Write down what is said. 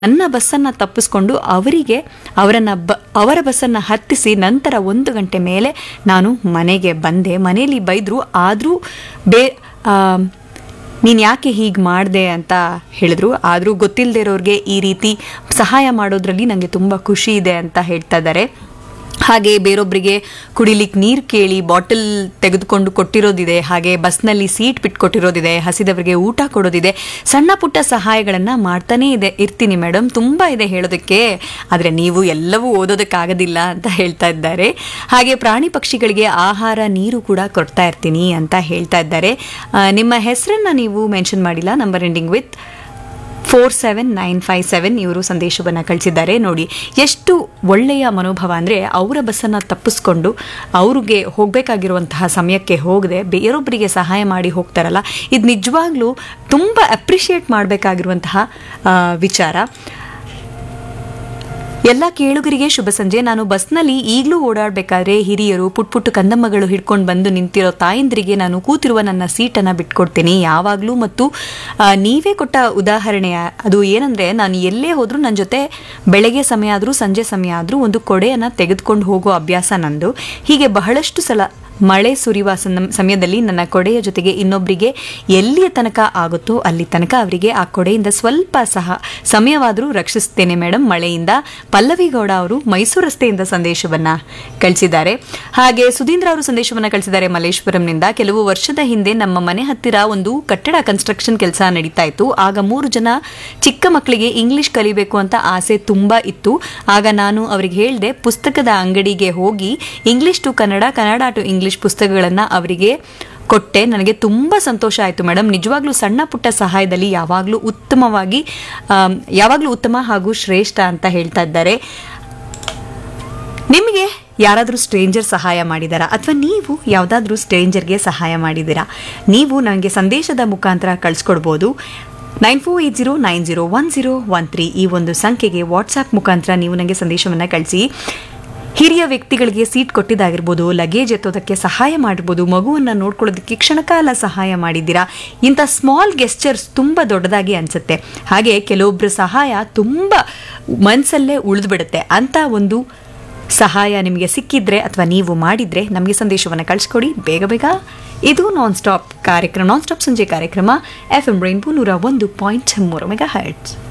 ನನ್ನ ಬಸ್ಸನ್ನು ತಪ್ಪಿಸ್ಕೊಂಡು ಅವರಿಗೆ ಅವರನ್ನ ಬ ಅವರ ಬಸ್ಸನ್ನು ಹತ್ತಿಸಿ ನಂತರ ಒಂದು ಗಂಟೆ ಮೇಲೆ ನಾನು ಮನೆಗೆ ಬಂದೆ ಮನೆಯಲ್ಲಿ ಬೈದರು ಆದರೂ ಬೇ ನೀನು ಯಾಕೆ ಹೀಗೆ ಮಾಡಿದೆ ಅಂತ ಹೇಳಿದ್ರು ಆದರೂ ಗೊತ್ತಿಲ್ಲದೆ ಇರೋರಿಗೆ ಈ ರೀತಿ ಸಹಾಯ ಮಾಡೋದ್ರಲ್ಲಿ ನನಗೆ ತುಂಬ ಖುಷಿ ಇದೆ ಅಂತ ಹೇಳ್ತಾ ಇದ್ದಾರೆ ಹಾಗೆ ಬೇರೊಬ್ಬರಿಗೆ ಕುಡಿಲಿಕ್ಕೆ ನೀರು ಕೇಳಿ ಬಾಟಲ್ ತೆಗೆದುಕೊಂಡು ಕೊಟ್ಟಿರೋದಿದೆ ಹಾಗೆ ಬಸ್ನಲ್ಲಿ ಸೀಟ್ ಬಿಟ್ಕೊಟ್ಟಿರೋದಿದೆ ಹಸಿದವರಿಗೆ ಊಟ ಕೊಡೋದಿದೆ ಸಣ್ಣ ಪುಟ್ಟ ಸಹಾಯಗಳನ್ನು ಮಾಡ್ತಾನೇ ಇದೆ ಇರ್ತೀನಿ ಮೇಡಮ್ ತುಂಬ ಇದೆ ಹೇಳೋದಕ್ಕೆ ಆದರೆ ನೀವು ಎಲ್ಲವೂ ಓದೋದಕ್ಕಾಗೋದಿಲ್ಲ ಅಂತ ಹೇಳ್ತಾ ಇದ್ದಾರೆ ಹಾಗೆ ಪ್ರಾಣಿ ಪಕ್ಷಿಗಳಿಗೆ ಆಹಾರ ನೀರು ಕೂಡ ಕೊಡ್ತಾ ಇರ್ತೀನಿ ಅಂತ ಹೇಳ್ತಾ ಇದ್ದಾರೆ ಆ, ನಿಮ್ಮ ಹೆಸರನ್ನು ನೀವು ಮೆನ್ಷನ್ ಮಾಡಿಲ್ಲ number ending with four seven nine five seven ಇವರು ಸಂದೇಶವನ್ನು ಕಳಿಸಿದ್ದಾರೆ ನೋಡಿ ಎಷ್ಟು ಒಳ್ಳೆಯ ಮನೋಭಾವ ಅಂದರೆ ಅವರ ಬಸ್ಸನ್ನು ತಪ್ಪಿಸ್ಕೊಂಡು ಅವ್ರಿಗೆ ಹೋಗಬೇಕಾಗಿರುವಂತಹ ಸಮಯಕ್ಕೆ ಹೋಗದೆ ಬೇರೊಬ್ಬರಿಗೆ ಸಹಾಯ ಮಾಡಿ ಹೋಗ್ತಾರಲ್ಲ ಇದು ನಿಜವಾಗ್ಲೂ ತುಂಬ ಅಪ್ರಿಷಿಯೇಟ್ ಮಾಡಬೇಕಾಗಿರುವಂತಹ ಆ, ವಿಚಾರ ಎಲ್ಲ ಕೇಳುಗರಿಗೆ ಶುಭ ಸಂಜೆ ನಾನು ಬಸ್ನಲ್ಲಿ ಈಗಲೂ ಓಡಾಡಬೇಕಾದ್ರೆ ಹಿರಿಯರು ಪುಟ್ ಪುಟ್ಟು ಕಂದಮ್ಮಗಳು ಹಿಡ್ಕೊಂಡು ಬಂದು ನಿಂತಿರೋ ತಾಯಂದ್ರಿಗೆ ನಾನು ಕೂತಿರುವ ನನ್ನ ಸೀಟನ್ನು ಬಿಟ್ಕೊಡ್ತೀನಿ ಯಾವಾಗಲೂ ಮತ್ತು ಆ, ನೀವೇ ಕೊಟ್ಟ ಉದಾಹರಣೆ ಅದು ಏನಂದರೆ ನಾನು ಎಲ್ಲೇ ಹೋದರೂ ನನ್ನ ಜೊತೆ ಬೆಳಗ್ಗೆ ಸಮಯ ಆದರೂ ಸಂಜೆ ಸಮಯ ಆದರೂ ಒಂದು ಕೊಡೆಯನ್ನು ತೆಗೆದುಕೊಂಡು ಹೋಗೋ ಅಭ್ಯಾಸ ನಂದು ಹೀಗೆ ಬಹಳಷ್ಟು ಸಲ ಮಳೆ ಸುರಿಯುವ ಸನ್ನ- ಸಮಯದಲ್ಲಿ ನನ್ನ ಕೊಡೆಯ ಜೊತೆಗೆ ಇನ್ನೊಬ್ಬರಿಗೆ ಎಲ್ಲಿಯ ತನಕ ಆಗುತ್ತೋ ಅಲ್ಲಿ ತನಕ ಅವರಿಗೆ ಆ ಕೊಡೆಯಿಂದ ಸ್ವಲ್ಪ ಸಹ ಸಮಯವಾದರೂ ರಕ್ಷಿಸ್ತೇನೆ ಮೇಡಮ್ ಮಳೆಯಿಂದ ಪಲ್ಲವಿ ಗೌಡ ಅವರು ಮೈಸೂರು ರಸ್ತೆಯಿಂದ ಸಂದೇಶವನ್ನ ಕಳಿಸಿದ್ದಾರೆ ಹಾಗೆ ಸುಧೀಂದ್ರ ಅವರು ಸಂದೇಶವನ್ನ ಕಳಿಸಿದ್ದಾರೆ ಮಲ್ಲೇಶ್ವರಂನಿಂದ ಕೆಲವು ವರ್ಷದ ಹಿಂದೆ ನಮ್ಮ ಮನೆ ಹತ್ತಿರ ಒಂದು ಕಟ್ಟಡ ಕನ್ಸ್ಟ್ರಕ್ಷನ್ ಕೆಲಸ ನಡೀತಾ ಇತ್ತು ಆಗ ಮೂರು ಜನ ಚಿಕ್ಕ ಮಕ್ಕಳಿಗೆ ಇಂಗ್ಲಿಷ್ ಕಲಿಬೇಕು ಅಂತ ಆಸೆ ತುಂಬಾ ಇತ್ತು ಆಗ ನಾನು ಅವರಿಗೆ ಹೇಳಿದೆ ಪುಸ್ತಕದ ಅಂಗಡಿಗೆ ಹೋಗಿ English to Kannada Kannada to English ಪುಸ್ತಕಗಳನ್ನು ಅವರಿಗೆ ಕೊಟ್ಟೆ ನನಗೆ ತುಂಬ ಸಂತೋಷ ಆಯಿತು ಮೇಡಮ್ ನಿಜವಾಗ್ಲೂ ಸಣ್ಣ ಪುಟ್ಟ ಸಹಾಯದಲ್ಲಿ ಯಾವಾಗಲೂ ಉತ್ತಮವಾಗಿ ಆಮ್, ಯಾವಾಗಲೂ ಉತ್ತಮ ಹಾಗೂ ಶ್ರೇಷ್ಠ ಅಂತ ಹೇಳ್ತಾ ಇದ್ದಾರೆ ನಿಮಗೆ ಯಾರಾದರೂ ಸ್ಟ್ರೇಂಜರ್ ಸಹಾಯ ಮಾಡಿದಾರಾ ಅಥವಾ ನೀವು ಯಾವುದಾದ್ರೂ ಸ್ಟ್ರೇಂಜರ್ಗೆ ಸಹಾಯ ಮಾಡಿದ್ದೀರಾ ನೀವು ನನಗೆ ಸಂದೇಶದ ಮುಖಾಂತರ ಕಳಿಸ್ಕೊಡ್ಬೋದು nine four eight zero nine zero one zero one three ಈ ಒಂದು ಸಂಖ್ಯೆಗೆ ವಾಟ್ಸಾಪ್ ಮುಖಾಂತರ ನೀವು ನನಗೆ ಸಂದೇಶವನ್ನು ಕಳಿಸಿ ಹಿರಿಯ ವ್ಯಕ್ತಿಗಳಿಗೆ ಸೀಟ್ ಕೊಟ್ಟಿದ್ದಾಗಿರ್ಬೋದು ಲಗೇಜ್ ಎತ್ತೋದಕ್ಕೆ ಸಹಾಯ ಮಾಡಿರ್ಬೋದು ಮಗುವನ್ನು ನೋಡ್ಕೊಳ್ಳೋದಕ್ಕೆ ಕ್ಷಣಕಾಲ ಸಹಾಯ ಮಾಡಿದ್ದೀರಾ ಇಂಥ ಸ್ಮಾಲ್ ಗೆಸ್ಚರ್ಸ್ ತುಂಬ ದೊಡ್ಡದಾಗಿ ಅನಿಸುತ್ತೆ ಹಾಗೆ ಕೆಲವೊಬ್ಬರ ಸಹಾಯ ತುಂಬ ಮನಸ್ಸಲ್ಲೇ ಉಳಿದ್ಬಿಡುತ್ತೆ ಅಂತ ಒಂದು ಸಹಾಯ ನಿಮಗೆ ಸಿಕ್ಕಿದ್ರೆ ಅಥವಾ ನೀವು ಮಾಡಿದ್ರೆ ನಮಗೆ ಸಂದೇಶವನ್ನು ಕಳಿಸ್ಕೊಡಿ ಬೇಗ ಬೇಗ ಇದು ನಾನ್ ಸ್ಟಾಪ್ ಕಾರ್ಯಕ್ರಮ ನಾನ್ ಸ್ಟಾಪ್ ಸಂಜೆ ಕಾರ್ಯಕ್ರಮ ಎಫ್ ಎಂ ರೈನ್ಬೋ ನೂರ ಒಂದು ಪಾಯಿಂಟ್ ಮೂರು ಮೆಗಾ ಹರ್ಟ್ಸ್